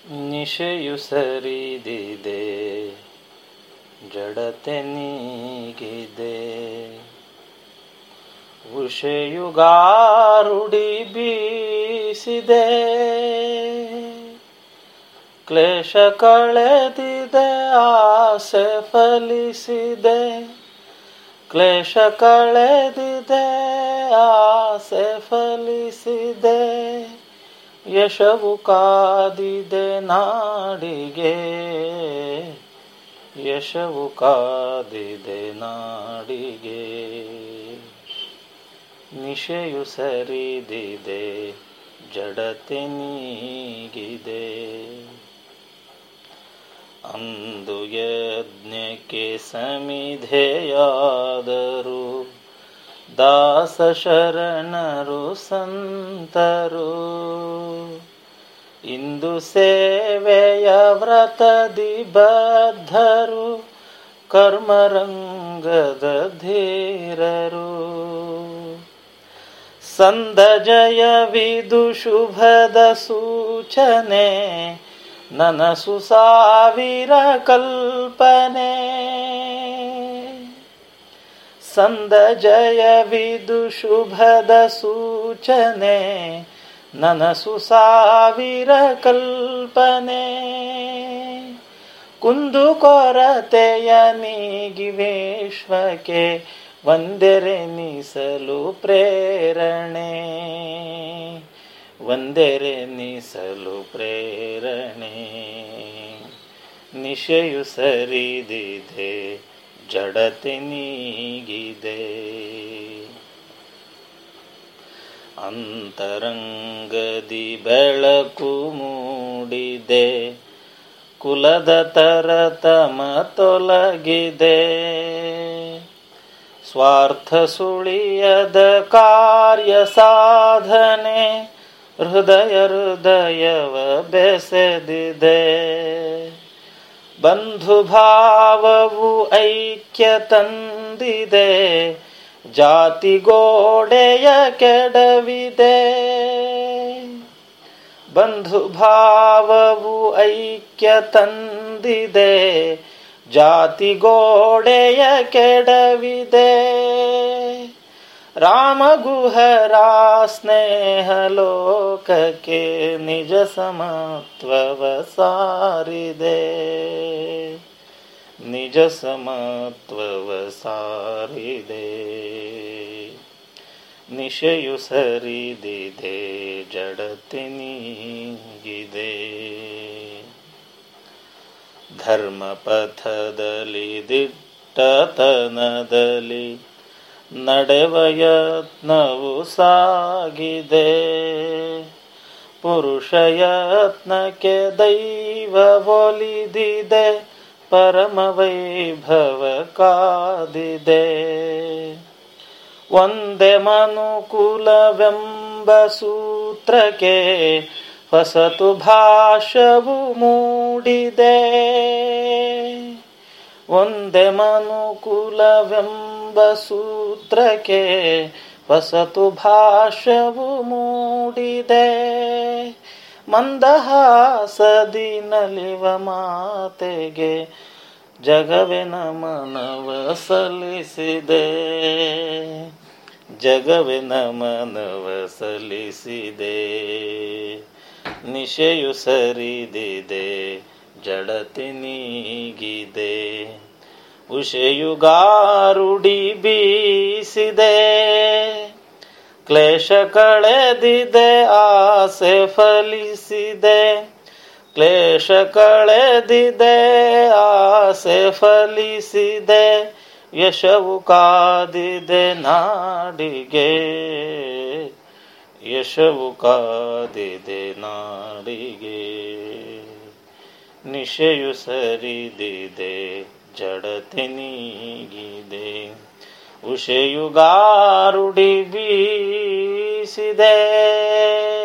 ನಿಶೆಯು ಸರಿದಿದೆ ಜಡತೆ ನೀಗಿದೆ ಉಷೆಯುಗಾರುಡಿ ಬೀಸಿದೆ ಕ್ಲೇಶ ಕಳೆದಿದೆ ಆಸೆ ಫಲಿಸಿದೆ ಕ್ಲೇಶ ಕಳೆದಿದೆ ಆಸೆ ಫಲಿಸಿದೆ ಯಶವು ಕಾದಿದೆ ನಾಡಿಗೆ ಯಶವು ಕಾದಿದೆ ನಾಡಿಗೆ ನಿಶೆಯು ಸರಿದಿದೆ ಜಡತೆ ನೀಗಿದೆ ಅಂದು ಯಜ್ಞಕ್ಕೆ ಸಮಿಧೆಯಾದರು ದಾಸ ಶರಣರು ಸಂತರು ಇಂದು ಸೇವೆಯ ವ್ರತದಿ ಬದ್ಧರು ಕರ್ಮರಂಗದ ಧೀರರು ಸಂದ ಜಯವಿದು ಶುಭದ ಸೂಚನೆ ನನಸು ಸಾವಿರ ಕಲ್ಪನೆ ಸಂದ ಜಯವಿದು ಶುಭದ ಸೂಚನೆ ನನಸು ಸಾವಿರ ಕಲ್ಪನೆ ಕುಂದು ಕೊರತೆಯ ನೀಗಿವೇಶ್ವಕ್ಕೆ ಒಂದೆರೆನಿಸಲು ಪ್ರೇರಣೆ ಒಂದೆರೆನಿಸಲು ಪ್ರೇರಣೆ ನಿಶೆಯು ಸರಿದಿದೆ ಜಡತೆ ನೀಗಿದೆ ಅಂತರಂಗದಿ ಬೆಳಕು ಮೂಡಿದೆ ಕುಲದ ತರತಮ ತೊಲಗಿದೆ ಸ್ವಾರ್ಥ ಸುಳಿಯದ ಕಾರ್ಯ ಸಾಧನೆ ಹೃದಯ ಹೃದಯವ ಬೆಸೆದಿದೆ ಬಂಧು ಭಾವವು ಐಕ್ಯ ತಂದಿದೆ ಜಾತಿ ಗೋಡೆಯ ಕೆಡವಿದೆ ಬಂಧು ಭಾವವು ಐಕ್ಯ ತಂದಿದೆ ಜಾತಿ ಗೋಡೆಯ ಕೆಡವಿದೆ ರಾಮಗುಹರ ಸ್ನೇಹ ಲೋಕಕ್ಕೆ ನಿಜ ಸಮತ್ವವ ಸಾರಿದೆ ನಿಜ ಸಮತ್ವವ ಸಾರಿದೆ ನಿಶೆಯು ಸರಿದಿದೆ ಜಡತೆ ನೀಗಿದೆ ಧರ್ಮ ಪಥದಲ್ಲಿ ದಿಟ್ಟತನದಲ್ಲಿ ನಡೆವ ಯತ್ನವು ಸಾಗಿದೆ ಪುರುಷ ಯತ್ನಕ್ಕೆ ದೈವ ಒಲಿದಿದೆ ಪರಮ ವೈಭವ ಕಾದಿದೆ ಒಂದೇ ಮನುಕುಲವೆಂಬ ಸೂತ್ರಕ್ಕೆ ಹೊಸತು ಭಾಷವು ಮೂಡಿದೆ ಒಂದೇ ಮನುಕುಲವೆಂಬ ಸೂತ್ರಕ್ಕೆ ಹೊಸತು ಭಾಷವು ಮೂಡಿದೆ ಮಂದಹಾಸದಿ ನಲಿವ ಮಾತೆಗೆ ಜಗವೇ ನಮನವ ಸಲ್ಲಿಸಿದೆ ಜಗವೇ ನಮನವ ಸಲ್ಲಿಸಿದೆ ನಿಶೆಯು ಸರಿದಿದೆ ಜಡತೆ ನೀಗಿದೆ ಉಷೆಯುಗಾರುಡಿ ಬೀಸಿದೆ ಕ್ಲೇಶ ಕಳೆದಿದೆ ಆಸೆ ಫಲಿಸಿದೆ ಕ್ಲೇಶ ಕಳೆದಿದೆ ಆಸೆ ಫಲಿಸಿದೆ ಯಶವು ಕಾದಿದೆ ನಾಡಿಗೆ ಯಶವು ಕಾದಿದೆ ನಾಡಿಗೆ ನಿಶೆಯು ಸರಿದಿದೆ ಜಡತೆ ನೀಗಿದೆ ಉಷೆಯುಗಾರುಡಿ ಬೀಸಿದೆ